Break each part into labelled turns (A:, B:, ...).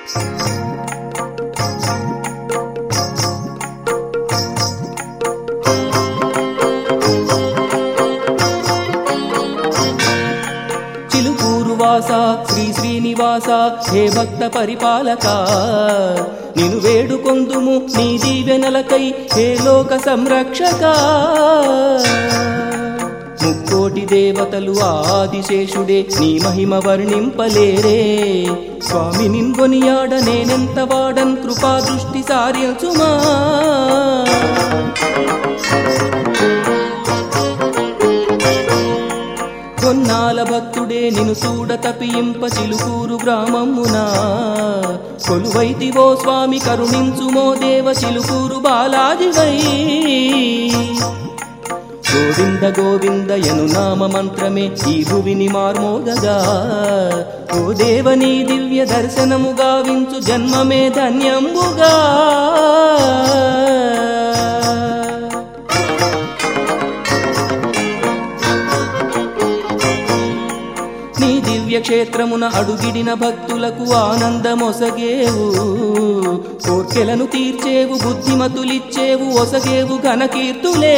A: చిలుకూరు వాస శ్రీ శ్రీనివాస హే భక్త పరిపాలక నిను వేడుకొందుము నీ దీవెనలకై హే లోక సంరక్షక ముక్కోటి దేవతలు ఆదిశేషుడే నీ మహిమ వర్ణింపలేరే స్వామి నిన్గొనియాడ నేనెంత వాడన్ కృపా దృష్టి సారించుమా కొన్నాల భక్తుడే నిను చూడ తపియింప చిలుకూరు గ్రామమునా కొలువైతివో స్వామి కరుణించుమో దేవ చిలుకూరు బాలాదివై గోవింద గోవింద యను నామ మంత్రమే ఈ భువిని మార్మోగగా ఓ దేవని దివ్య దర్శనము గావించు జన్మమే ధన్యంబుగా నీ దివ్య క్షేత్రమున అడుగిడిన భక్తులకు ఆనందమొసగేవు కోర్కెలను తీర్చేవు బుద్ధిమతులిచ్చేవు ఒసగేవు ఘనకీర్తులే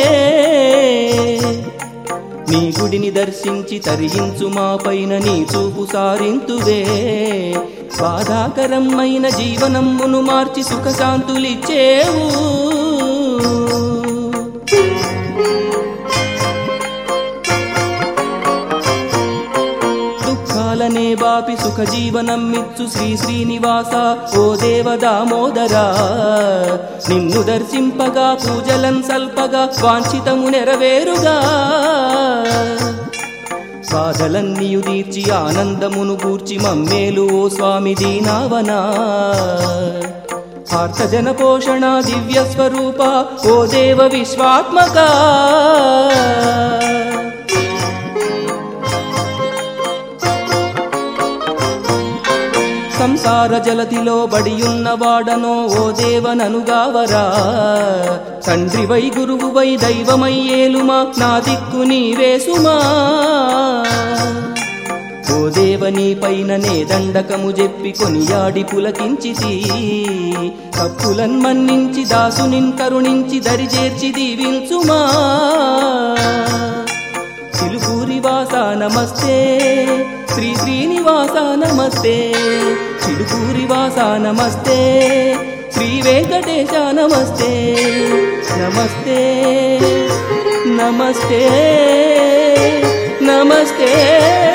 A: నీ గుడిని దర్శించి తరించు మా పైన నీ చూపు సారింతువే బాధాకరమైన జీవనమ్మును మార్చి సుఖశాంతులిచ్చేవు దుఃఖాలనే బాపి సుఖ జీవనమ్మిచ్చు శ్రీ శ్రీనివాస ఓ దేవ దామోదరా నిన్ను దర్శింపగా పూజలన్ సల్పగా వాంఛితము నెరవేరుగా బాధలన్నీయు తీర్చి ఆనందమును గూర్చి మమ్మేలు ఓ స్వామి దీనావనా ఆర్తజన పోషణ దివ్య స్వరూప ఓ దేవ విశ్వాత్మక సంసార జలతిలో బడియున్న వాడనో ఓ దేవననుగావరా తండ్రి వై గురువు వై దైవమై ఏలుమా నా దిక్కు నీవేసుమా ఓ దేవని పైననే దండకము చెప్పి కొనియాడి పులకించితి తప్పులన్ మన్నించి దాసునిన్ కరుణించి దరిచేర్చి దీవించుమా చిలుకూరి వాస నమస్తే శ్రీ శ్రీనివాస నమస్తే చిలుకూరి వాస నమస్తే శ్రీ వెంకటేశ నమస్తే నమస్తే నమస్తే నమస్తే